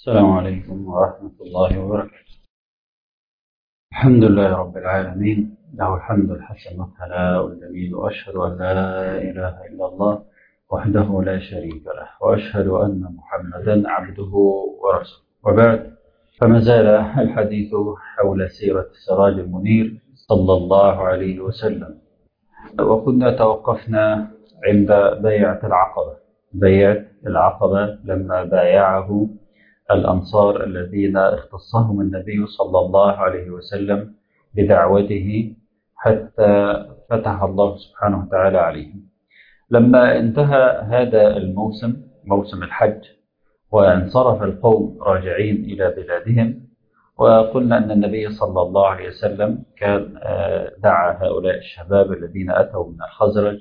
السلام عليكم ورحمة الله وبركاته الحمد لله رب العالمين له الحمد الحسن والثناء الجميل وأشهد أن لا إله إلا الله وحده لا شريك له وأشهد أن محمدا عبده ورسوله وبعد فما زال الحديث حول سيرة السراج المنير صلى الله عليه وسلم وكنا توقفنا عند بيعة العقبة بيعة العقبة لما بايعه الأنصار الذين اختصهم النبي صلى الله عليه وسلم بدعوته حتى فتح الله سبحانه وتعالى عليهم لما انتهى هذا الموسم موسم الحج وانصرف القوم راجعين إلى بلادهم وقلنا أن النبي صلى الله عليه وسلم كان دعا هؤلاء الشباب الذين أتوا من الخزرج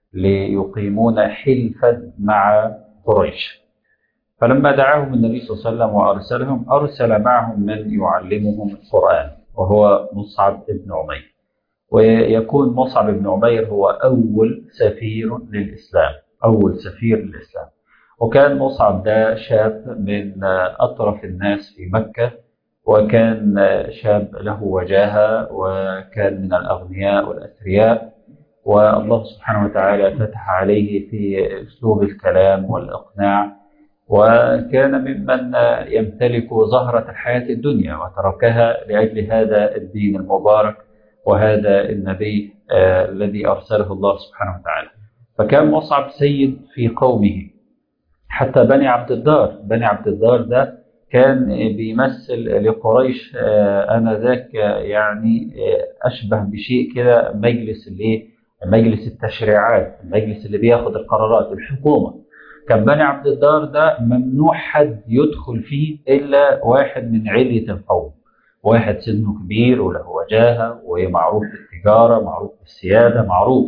ليقيمون حلفا مع قريش فلما دعاهم النبي صلى الله عليه وسلم وأرسلهم أرسل معهم من يعلمهم القرآن وهو مصعب بن عمير ويكون مصعب بن عمير هو أول سفير للإسلام أول سفير للإسلام وكان مصعب ده شاب من أطرف الناس في مكة وكان شاب له وجاهة وكان من الأغنياء والأثرياء والله سبحانه وتعالى فتح عليه في أسلوب الكلام والإقناع وكان ممن يمتلك زهرة الحياة الدنيا وتركها لأجل هذا الدين المبارك وهذا النبي آه الذي أرسله الله سبحانه وتعالى فكان مصعب سيد في قومه حتى بني عبد الدار بني عبد الدار ده كان بيمثل لقريش آه آنذاك يعني آه أشبه بشيء كده مجلس اللي مجلس التشريعات المجلس اللي بياخد القرارات الحكومة كان بني عبد الدار ده ممنوع حد يدخل فيه إلا واحد من علية القوم واحد سنه كبير وله وجاهة ومعروف بالتجارة معروف بالسيادة معروف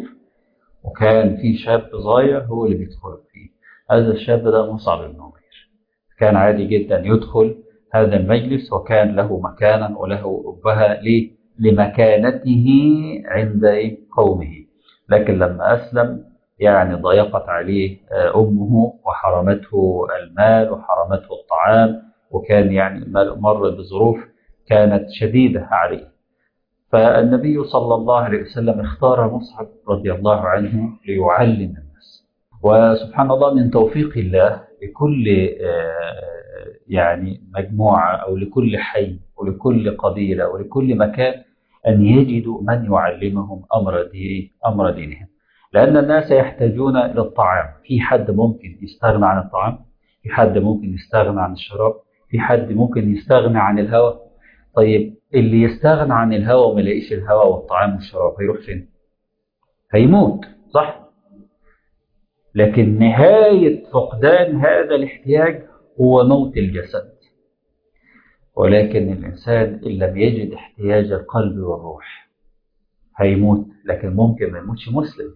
وكان في شاب صغير هو اللي بيدخل فيه هذا الشاب ده مصعب بن عمير كان عادي جدا يدخل هذا المجلس وكان له مكانا وله أبها ليه؟ لمكانته عند قومه لكن لما أسلم يعني ضيقت عليه أمه وحرمته المال وحرمته الطعام وكان يعني مر بظروف كانت شديدة عليه فالنبي صلى الله عليه وسلم اختار مصعب رضي الله عنه ليعلم الناس وسبحان الله من توفيق الله لكل يعني مجموعة أو لكل حي ولكل قبيلة ولكل مكان أن يجدوا من يعلمهم أمر دين أمر دينهم لأن الناس يحتاجون إلى الطعام في حد ممكن يستغنى عن الطعام في حد ممكن يستغنى عن الشراب في حد ممكن يستغنى عن الهواء طيب اللي يستغنى عن الهواء وما يلاقيش الهواء والطعام والشراب هيروح فين هيموت صح لكن نهاية فقدان هذا الاحتياج هو موت الجسد ولكن الإنسان إن لم يجد احتياج القلب والروح هيموت لكن ممكن ما يموتش مسلم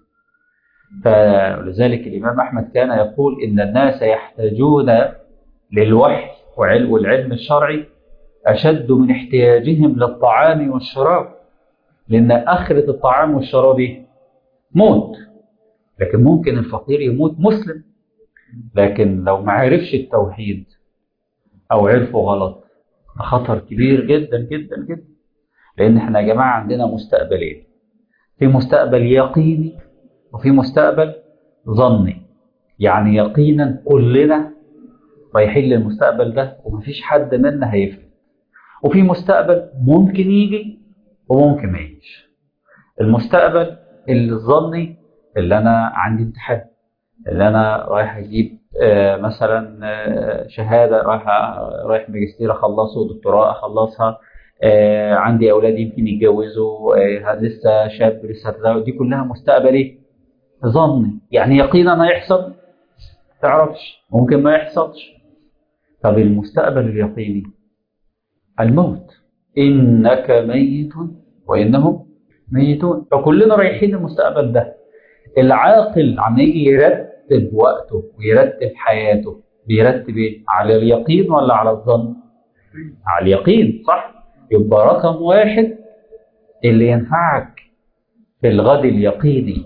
فلذلك الإمام أحمد كان يقول إن الناس يحتاجون للوحي والعلم الشرعي أشد من احتياجهم للطعام والشراب لأن آخرة الطعام والشراب موت لكن ممكن الفقير يموت مسلم لكن لو ما عرفش التوحيد أو عرفه غلط خطر كبير جدا جدا جدا لأن احنا يا جماعة عندنا مستقبلين في مستقبل يقيني وفي مستقبل ظني يعني يقينا كلنا رايحين للمستقبل ده ومفيش حد منا هيفلت وفي مستقبل ممكن يجي وممكن ما يجيش المستقبل الظني اللي انا عندي امتحان اللي انا رايح اجيب آه مثلا آه شهاده رايح رايح ماجستير اخلصه دكتوراه اخلصها آه عندي اولاد يمكن يتجوزوا لسه شاب لسه دي كلها مستقبل ايه؟ ظني يعني يقينا هيحصل تعرفش ممكن ما يحصلش طب المستقبل اليقيني الموت إنك ميت وإنهم ميتون فكلنا رايحين المستقبل ده العاقل عم يجي يرتب وقته ويرتب حياته بيرتب ايه؟ على اليقين ولا على الظن؟ على اليقين صح؟ يبقى رقم واحد اللي ينفعك في الغد اليقيني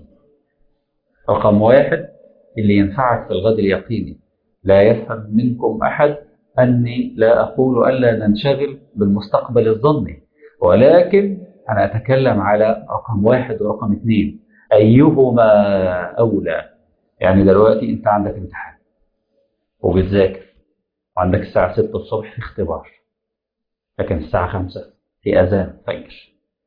رقم واحد اللي ينفعك في الغد اليقيني لا يفهم منكم أحد أني لا أقول ألا ننشغل بالمستقبل الظني ولكن أنا أتكلم على رقم واحد ورقم اثنين أيهما أولى يعني دلوقتي أنت عندك امتحان وبتذاكر وعندك الساعة 6 الصبح في اختبار لكن الساعة 5 في أذان فجر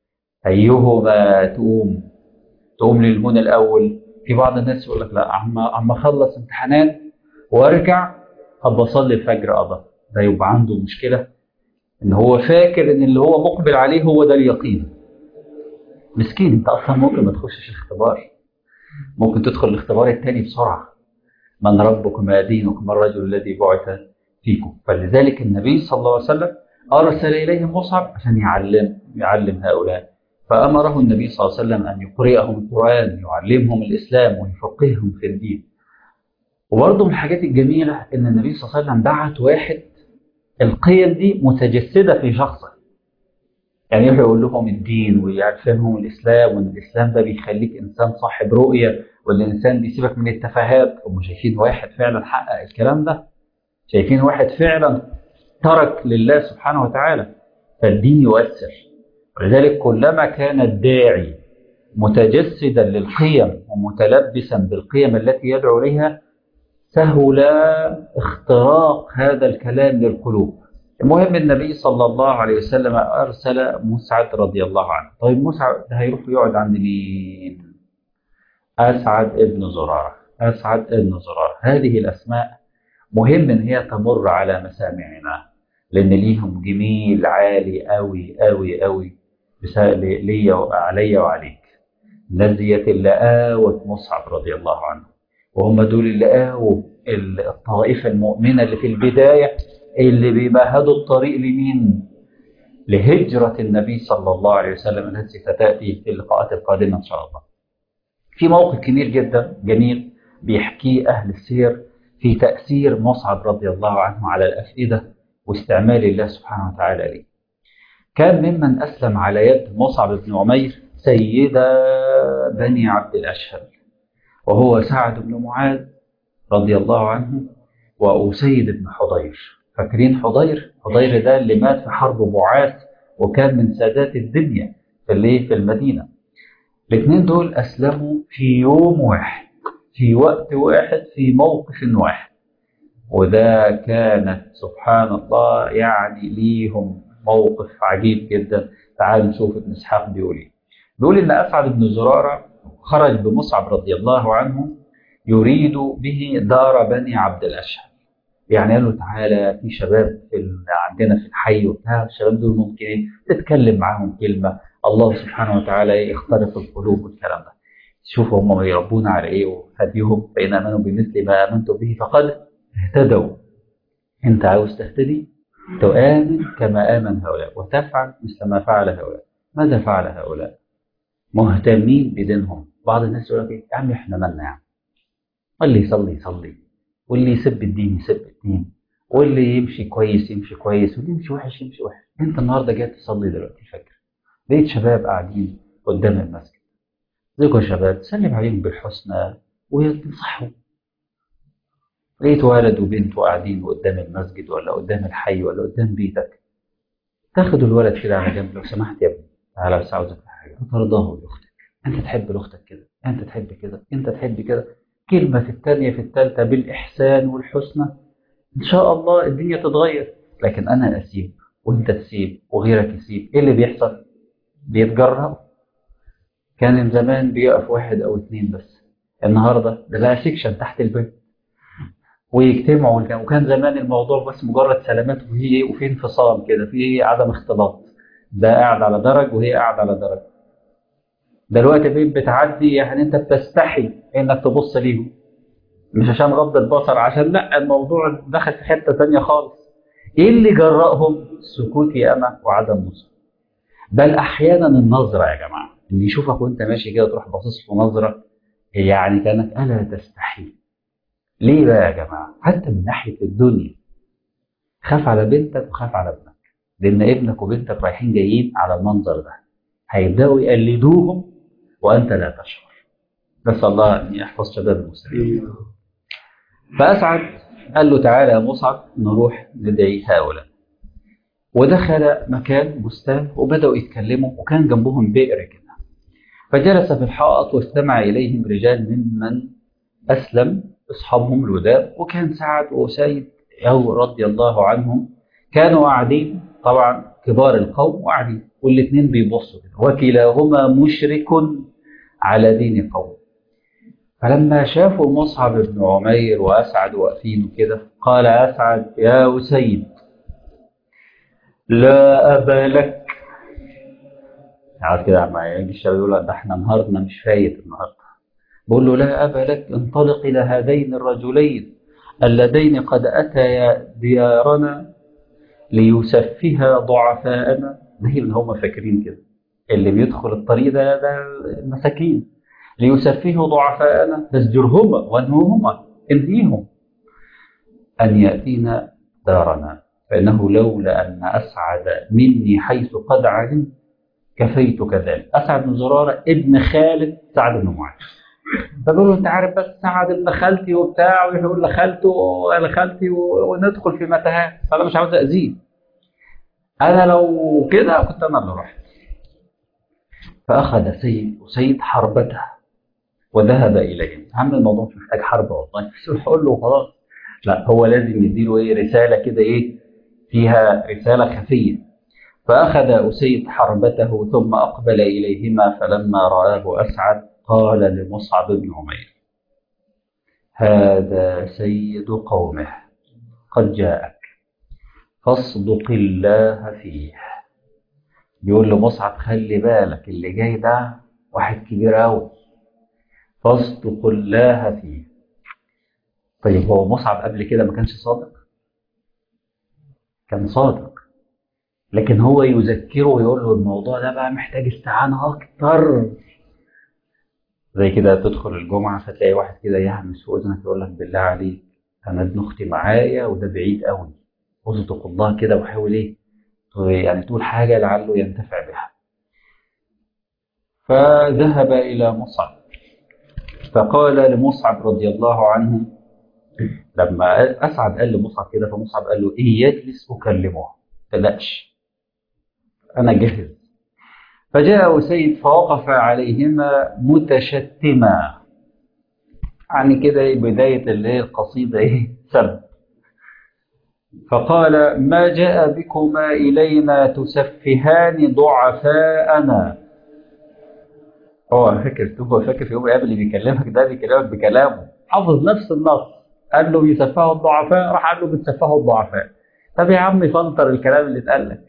أيهما تقوم تقوم للمنى الأول في بعض الناس يقول لك لا عم عم أخلص امتحانات وأرجع أبقى أصلي الفجر قضى ده يبقى عنده مشكلة إن هو فاكر إن اللي هو مقبل عليه هو ده اليقين مسكين أنت أصلا ممكن ما تخشش الاختبار ممكن تدخل الاختبار الثاني بسرعة من ربكم ما دينكم الرجل الذي بعث فيكم فلذلك النبي صلى الله عليه وسلم أرسل إليهم مصعب عشان يعلم يعلم هؤلاء فأمره النبي صلى الله عليه وسلم أن يقرئهم القرآن يعلمهم الإسلام ويفقههم في الدين وبرضه من الحاجات الجميلة إن النبي صلى الله عليه وسلم بعت واحد القيم دي متجسدة في شخصه يعني يروح يقول لهم الدين ويعرفهم الإسلام وإن الإسلام ده بيخليك إنسان صاحب رؤية وإن الإنسان بيسيبك من التفاهات هم شايفين واحد فعلا حقق الكلام ده شايفين واحد فعلا ترك لله سبحانه وتعالى فالدين يؤثر ولذلك كلما كان الداعي متجسدا للقيم ومتلبسا بالقيم التي يدعو إليها سهل اختراق هذا الكلام للقلوب المهم النبي صلى الله عليه وسلم أرسل مسعد رضي الله عنه طيب مسعد ده هيروح يقعد عند مين أسعد ابن زرارة أسعد ابن زرارة هذه الأسماء مهم إن هي تمر على مسامعنا لأن ليهم جميل عالي أوي أوي أوي ليا وعليا وعليك الناس ديت اللي آوت مصعب رضي الله عنه وهم دول اللي آووا الطائفة المؤمنة اللي في البداية اللي بيمهدوا الطريق لمين؟ لهجرة النبي صلى الله عليه وسلم التي ستأتي في اللقاءات القادمة إن شاء الله. في موقف كبير جدا جميل بيحكيه أهل السير في تأثير مصعب رضي الله عنه على الأفئدة واستعمال الله سبحانه وتعالى ليه. كان ممن أسلم على يد مصعب بن عمير سيدة بني عبد الأشهر وهو سعد بن معاذ رضي الله عنه وأسيد بن حضير فاكرين حضير حضير ده اللي مات في حرب بعاث وكان من سادات الدنيا في اللي في المدينة الاثنين دول أسلموا في يوم واحد في وقت واحد في موقف واحد وده كانت سبحان الله يعني ليهم موقف عجيب جدا تعالوا نشوف ابن اسحاق بيقول ايه بيقول ان اسعد بن زراره خرج بمصعب رضي الله عنه يريد به دار بني عبد الاشهر يعني قال له تعالى في شباب في عندنا في الحي وبتاع الشباب دول ممكن ايه تتكلم معاهم كلمه الله سبحانه وتعالى يخترق القلوب والكلام ده شوفوا هم يربون على ايه وهديهم فان امنوا بمثل ما امنتم به فقد اهتدوا انت عاوز تهتدي تؤمن كما آمن هؤلاء وتفعل مثل ما فعل هؤلاء ماذا فعل هؤلاء مهتمين بدينهم بعض الناس يقول لك ايه يا عم احنا مالنا يا عم واللي يصلي يصلي واللي يسب الدين يسب الدين واللي يمشي كويس يمشي كويس واللي يمشي وحش يمشي وحش انت النهارده جاي تصلي دلوقتي الفجر لقيت شباب قاعدين قدام المسجد ذكر شباب سلم عليهم بالحسنى وتنصحهم لقيت ولد وبنت قاعدين قدام المسجد ولا قدام الحي ولا قدام بيتك تاخد الولد كده على جنب لو سمحت يا ابني تعالى بس عاوزك في حاجه وترضاه لاختك انت تحب لاختك كده انت تحب كده انت تحب كده كلمه في الثانيه في الثالثه بالاحسان والحسنى ان شاء الله الدنيا تتغير لكن انا اسيب وانت تسيب وغيرك يسيب ايه اللي بيحصل بيتجرأ كان زمان بيقف واحد او اتنين بس النهارده ده بقى سيكشن تحت البيت ويجتمعوا وكان زمان الموضوع بس مجرد سلامات وهي وفي انفصام كده في عدم اختلاط ده قاعد على درج وهي قاعده على درج دلوقتي بقيت بتعدي يعني انت بتستحي انك تبص ليهم مش عشان غض البصر عشان لا الموضوع دخل في حته ثانيه خالص ايه اللي جرأهم سكوت ياما وعدم نصر بل احيانا النظره يا جماعه اللي يشوفك وانت ماشي كده تروح باصص له نظره يعني كانك الا تستحي ليه بقى يا جماعة؟ حتى من ناحية الدنيا خاف على بنتك وخاف على ابنك لأن ابنك وبنتك رايحين جايين على المنظر ده هيبدأوا يقلدوهم وأنت لا تشعر بس الله أن يحفظ شباب المسلمين فأسعد قال له تعالى يا مصعب نروح ندعي هؤلاء ودخل مكان بستان وبدأوا يتكلموا وكان جنبهم بئر كده فجلس في الحائط واستمع إليهم رجال ممن أسلم أصحابهم الوداد وكان سعد وأسيد رضي الله عنهم كانوا قاعدين طبعا كبار القوم وقاعدين والاثنين بيبصوا كده وكلاهما مشرك على دين قوم فلما شافوا مصعب بن عمير وأسعد واقفين كده قال أسعد يا أسيد لا أبا لك قاعد كده مع يجي الشباب يقول ده احنا نهارنا مش فايت النهارده بقول له لا أبا لك انطلق إلى هذين الرجلين اللذين قد أتيا ديارنا ليسفها ضعفاءنا زي اللي هم فاكرين كده اللي بيدخل الطريق ده ده المساكين ليسفهوا ضعفاءنا فازجرهما وانهوهما انهيهم أن يأتينا دارنا فإنه لولا أن أسعد مني حيث قد علمت كفيت كذلك أسعد بن زرارة ابن خالد سعد بن معاذ فبقول له انت عارف بس سعد ابن خالتي وبتاع ويقول لخالته ولا خالتي وندخل في متاهات فانا مش عاوز اذيه انا لو كده كنت انا اللي رحت فاخذ سيد وسيد حربته وذهب اليهم عم الموضوع مش محتاج حرب والله بس روح قول له خلاص لا هو لازم يديله ايه رساله كده ايه فيها رساله خفيه فاخذ اسيد حربته ثم اقبل اليهما فلما راه اسعد قال لمصعب بن عمير هذا سيد قومه قد جاءك فاصدق الله فيه بيقول لمصعب خلي بالك اللي جاي ده واحد كبير قوي فاصدق الله فيه طيب هو مصعب قبل كده ما كانش صادق كان صادق لكن هو يذكره ويقول له الموضوع ده بقى محتاج استعانة أكتر زي كده تدخل الجمعة فتلاقي واحد كده يهمس في أذنك يقول لك بالله عليك أنا ابن أختي معايا وده بعيد قوي اصدق الله كده وحاول إيه يعني تقول حاجة لعله ينتفع بها فذهب إلى مصعب فقال لمصعب رضي الله عنه لما أسعد قال لمصعب كده فمصعب قال له إيه يجلس أكلمه تلاش أنا جاهز فجاء أسيد فوقف عليهما متشتما يعني كده بداية اللي القصيدة إيه سب فقال ما جاء بكما إلينا تسفهان ضعفاءنا هو فاكر هو فاكر في يوم قبل اللي بيكلمك ده بيكلمك بكلامه حافظ نفس النص قال له بيسفهوا الضعفاء راح قال له بتسفهوا الضعفاء طب يا عم فلتر الكلام اللي اتقال لك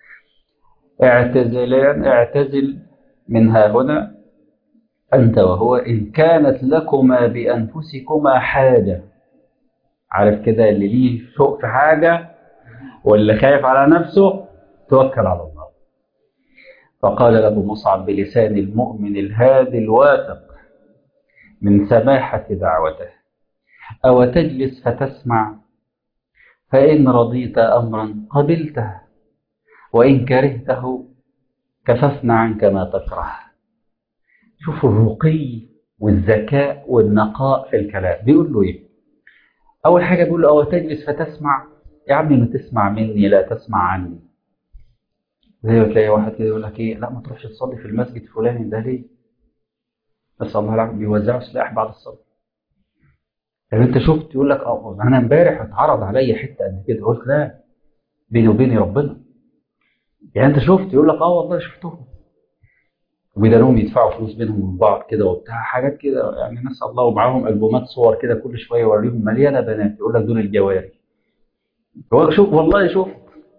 اعتزلان اعتزل من ها هنا أنت وهو إن كانت لكما بأنفسكما حاجة عارف كده اللي ليه شوق في حاجة واللي خايف على نفسه توكل على الله فقال له مصعب بلسان المؤمن الهادي الواثق من سماحة دعوته أو تجلس فتسمع فإن رضيت أمرا قبلته وإن كرهته كففنا عنك ما تكره شوفوا الرقي والذكاء والنقاء في الكلام بيقول له ايه اول حاجه بيقول له او تجلس فتسمع يا عمي ما تسمع مني لا تسمع عني زي ما تلاقي واحد كده يقول لك ايه لا ما تروحش تصلي في المسجد الفلاني ده ليه بس الله العافيه بيوزعوا سلاح بعد الصلاه طب انت شفت يقول لك اه انا امبارح اتعرض عليا حته قد كده قلت لا بيني وبيني ربنا يعني انت شفت يقول لك اه والله شفتهم وبيدانهم يدفعوا فلوس بينهم وبين بعض كده وبتاع حاجات كده يعني نسال الله ومعاهم البومات صور كده كل شويه يوريهم مليانه بنات يقول لك دول الجواري هو شوف والله شوف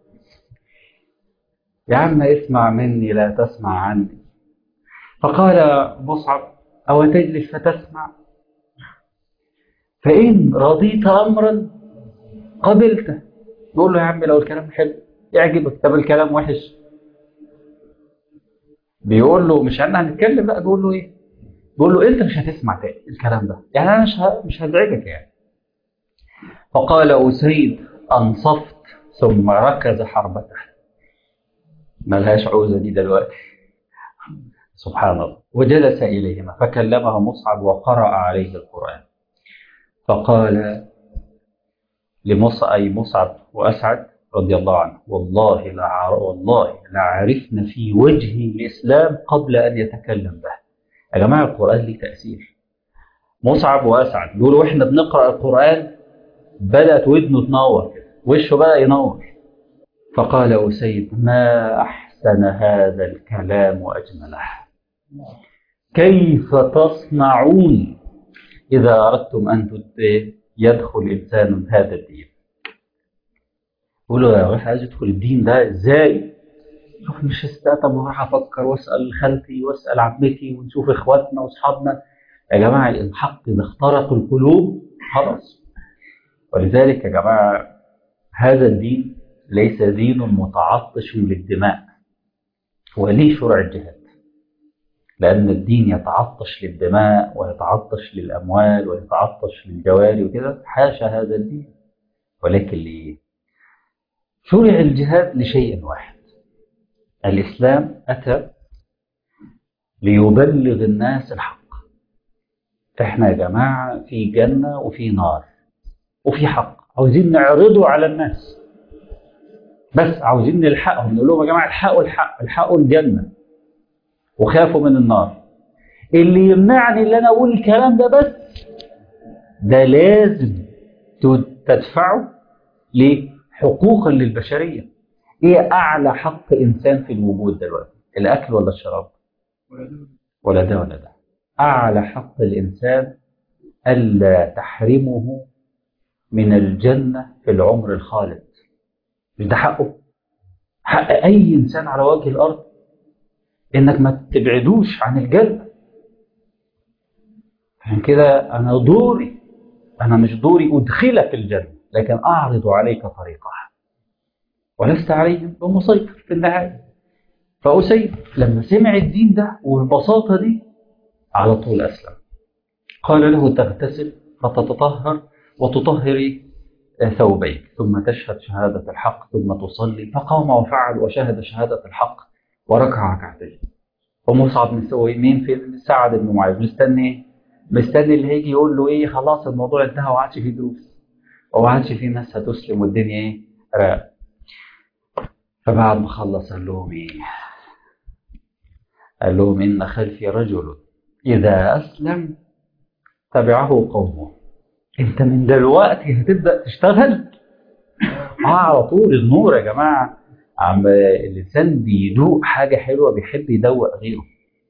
يا عم اسمع مني لا تسمع عني فقال مصعب او تجلس فتسمع فان رضيت امرا قبلته يقول له يا عم لو الكلام حلو يعجبك طب الكلام وحش بيقول له مش انا هنتكلم بقى بيقول له ايه بيقول له انت مش هتسمع تاني الكلام ده يعني انا مش ه... مش هزعجك يعني فقال اسيد انصفت ثم ركز حربته ملهاش عوزه دي دلوقتي سبحان الله وجلس اليهما فكلمه مصعب وقرأ عليه القرآن فقال لمصعب أي مصعب وأسعد رضي الله عنه والله لا والله لعرفنا في وجه الإسلام قبل أن يتكلم به يا جماعة القرآن ليه تأثير مصعب وأسعد دول وإحنا بنقرأ القرآن بدأت ودنه تنور كده وشه بقى ينور فقال أسيد ما أحسن هذا الكلام وأجمله كيف تصنعون إذا أردتم أن يدخل إنسان هذا الدين يقولوا يا واحد عايز يدخل الدين ده إزاي شوف مش استقطب وراح أفكر وأسأل خالتي وأسأل عمتي ونشوف إخواتنا وأصحابنا يا جماعة الحق إذا اخترق القلوب خلاص ولذلك يا جماعة هذا الدين ليس دين متعطش للدماء هو ليه شرع الجهاد لأن الدين يتعطش للدماء ويتعطش للأموال ويتعطش للجواري وكده حاشا هذا الدين ولكن ليه شرع الجهاد لشيء واحد الإسلام أتى ليبلغ الناس الحق احنا يا جماعة في جنة وفي نار وفي حق عاوزين نعرضه على الناس بس عاوزين نلحقهم نقول لهم يا جماعة الحقوا الحق الحقوا الجنة وخافوا من النار اللي يمنعني اللي انا اقول الكلام ده بس ده لازم تدفعه لحقوقا للبشرية ايه اعلى حق انسان في الوجود دلوقتي الاكل ولا الشراب ولا ده ولا ده اعلى حق الانسان الا تحرمه من الجنة في العمر الخالد مش ده حقه حق اي انسان على وجه الارض انك ما تبعدوش عن الجنة عشان كده انا دوري انا مش دوري ادخلك الجنة لكن اعرض عليك طريقها ولست عليهم بمسيطر في النهاية فأسيد لما سمع الدين ده والبساطة دي على طول أسلم قال له تغتسل فتتطهر وتطهري ثوبيك ثم تشهد شهادة الحق ثم تصلي فقام وفعل وشهد شهادة الحق وركع ركعتين ومصعب مسوي مين في سعد بن معاذ مستني مستني اللي هيجي يقول له ايه خلاص الموضوع انتهى وما عادش فيه دروس وما عادش فيه ناس هتسلم والدنيا ايه راق فبعد ما خلص قال لهم ايه قال لهم ان خلفي رجل اذا اسلم تبعه قومه انت من دلوقتي هتبدا تشتغل اه على طول النور يا جماعه عم اللسان بيدوق حاجه حلوه بيحب يدوق غيره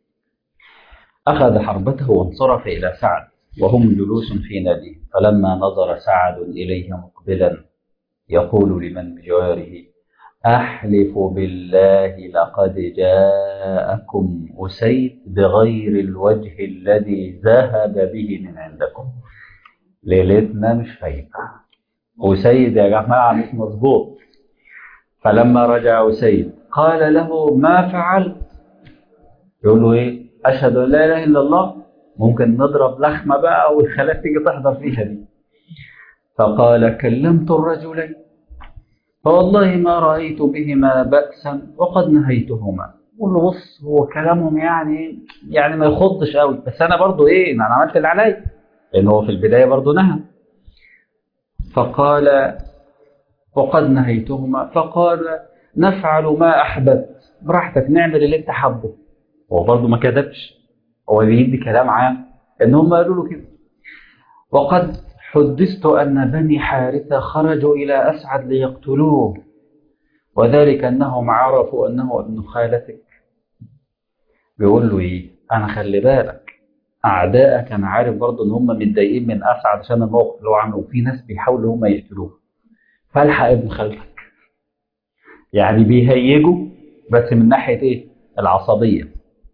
اخذ حربته وانصرف الى سعد وهم جلوس في ناديه فلما نظر سعد اليه مقبلا يقول لمن بجواره احلف بالله لقد جاءكم اسيد بغير الوجه الذي ذهب به من عندكم ليلتنا مش فايته أسيد يا جماعة مش مظبوط فلما رجع أسيد قال له ما فعلت يقول له إيه أشهد أن لا إله إلا الله ممكن نضرب لخمة بقى والخلاف تيجي تحضر فيها دي فقال كلمت الرجلين فوالله ما رأيت بهما بأسا وقد نهيتهما قول له بص هو كلامهم يعني يعني ما يخضش قوي بس انا برضو ايه انا عملت اللي عليا لان هو في البدايه برضو نهى فقال وقد نهيتهما فقال نفعل ما احببت براحتك نعمل اللي انت حابه هو برضو ما كذبش هو بيدي كلام عام ان هم قالوا له كده وقد حدثت ان بني حارثه خرجوا الى اسعد ليقتلوه وذلك انهم عرفوا انه ابن خالتك بيقول له ايه انا خلي بالك اعدائك انا عارف برضه ان هم متضايقين من اسعد عشان الموقف اللي هو عامله وفي ناس بيحاولوا هم يقتلوه فالحق ابن خالتك يعني بيهيجوا بس من ناحيه ايه العصبيه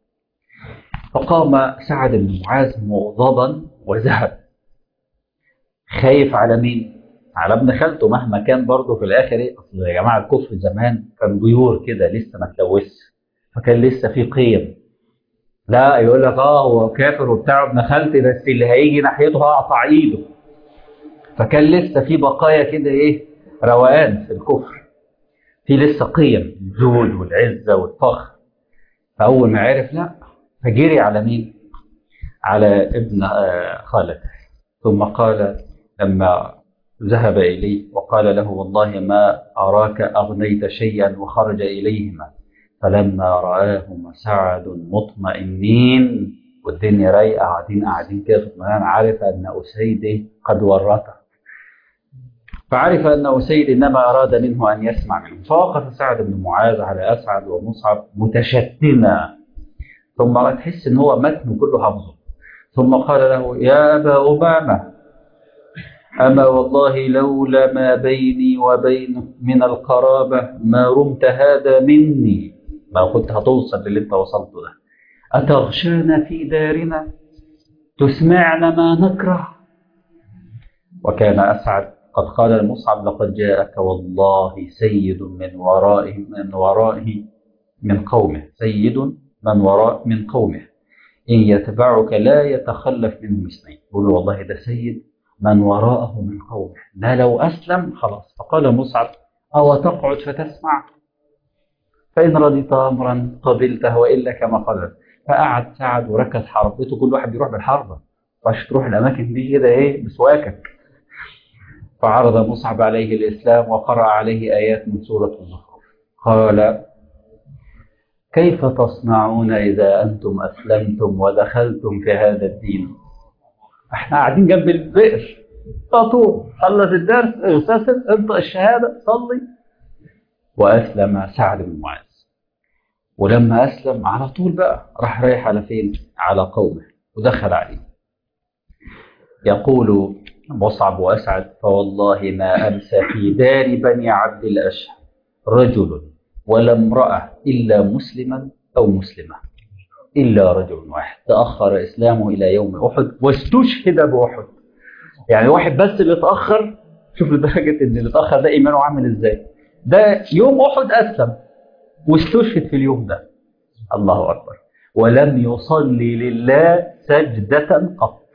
فقام سعد بن معاذ مغضبا وذهب خايف على مين على ابن خالته مهما كان برضه في الاخر ايه اصل يا جماعه الكفر زمان كان بيور كده لسه ما اتلوثش فكان لسه في قيم لا يقول لك اه هو كافر وبتاع ابن خالتي بس اللي هيجي ناحيته هقطع ايده فكان لسه في بقايا كده ايه روقان في الكفر في لسه قيم الجود والعزه والفخر فاول ما عرف لا فجري على مين؟ على ابن خالته ثم قال لما ذهب إليه وقال له والله ما أراك أغنيت شيئا وخرج إليهما فلما رآهما سعد مطمئنين والدنيا رايقة قاعدين قاعدين كده في اطمئنان عرف أن أسيد قد ورطه فعرف أن أسيد إنما أراد منه أن يسمع منه فوقف سعد بن معاذ على أسعد ومصعب متشتما ثم تحس إن هو متن كله حفظه ثم قال له يا أبا أمامة أما والله لولا ما بيني وبينك من القرابة ما رمت هذا مني ما كنت هتوصل للي انت وصلت ده أتغشانا في دارنا تسمعنا ما نكره وكان أسعد قد قال لمصعب لقد جاءك والله سيد من ورائه من ورائه من قومه سيد من وراء من قومه إن يتبعك لا يتخلف منهم اثنين يقول والله ده سيد من وراءه من قومه ده لو أسلم خلاص فقال مصعب أو تقعد فتسمع فإن رضيت أمرا قبلته وإلا كما قال فقعد سعد وركز حربته كل واحد بيروح بالحربة مش تروح الأماكن دي كده إيه بسواكك فعرض مصعب عليه الإسلام وقرأ عليه آيات من سورة الزخرف قال كيف تصنعون إذا أنتم أسلمتم ودخلتم في هذا الدين احنا قاعدين جنب البئر طاطور خلص الدرس اغتسل انطق الشهادة صلي وأسلم سعد بن معاذ ولما أسلم على طول بقى راح رايح على فين على قومه ودخل عليه يقول مصعب وأسعد فوالله ما أمسى في دار بني عبد الأشهر رجل ولا امرأة إلا مسلما أو مسلمة إلا رجل واحد تأخر إسلامه إلى يوم أحد واستشهد بأحد يعني واحد بس اللي اتأخر شوف لدرجة إن اللي اتأخر ده إيمانه عامل إزاي ده يوم أحد أسلم واستشهد في اليوم ده الله أكبر ولم يصلي لله سجدة قط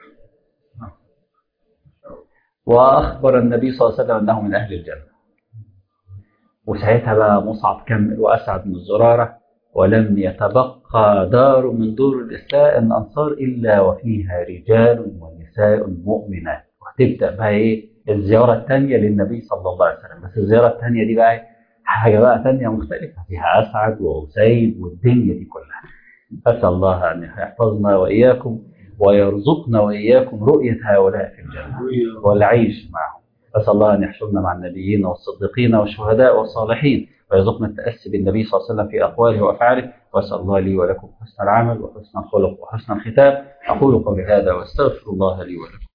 وأخبر النبي صلى الله عليه وسلم أنه من أهل الجنة وساعتها بقى مصعب كمل وأسعد من الزرارة ولم يتبقى دار من دور الإسلام الأنصار إلا وفيها رجال ونساء مؤمنات وهتبدأ بقى إيه الزيارة الثانية للنبي صلى الله عليه وسلم بس الزيارة الثانية دي بقى حاجة بقى ثانية مختلفة فيها أسعد وأسيد والدنيا دي كلها أسأل الله أن يحفظنا وإياكم ويرزقنا وإياكم رؤية هؤلاء في الجنة والعيش معهم أسأل الله أن يحشرنا مع النبيين والصديقين والشهداء والصالحين ويرزقنا التأسي بالنبي صلى الله عليه وسلم في أقواله وأفعاله وأسأل الله لي ولكم حسن العمل وحسن الخلق وحسن الختام أقول قولي هذا وأستغفر الله لي ولكم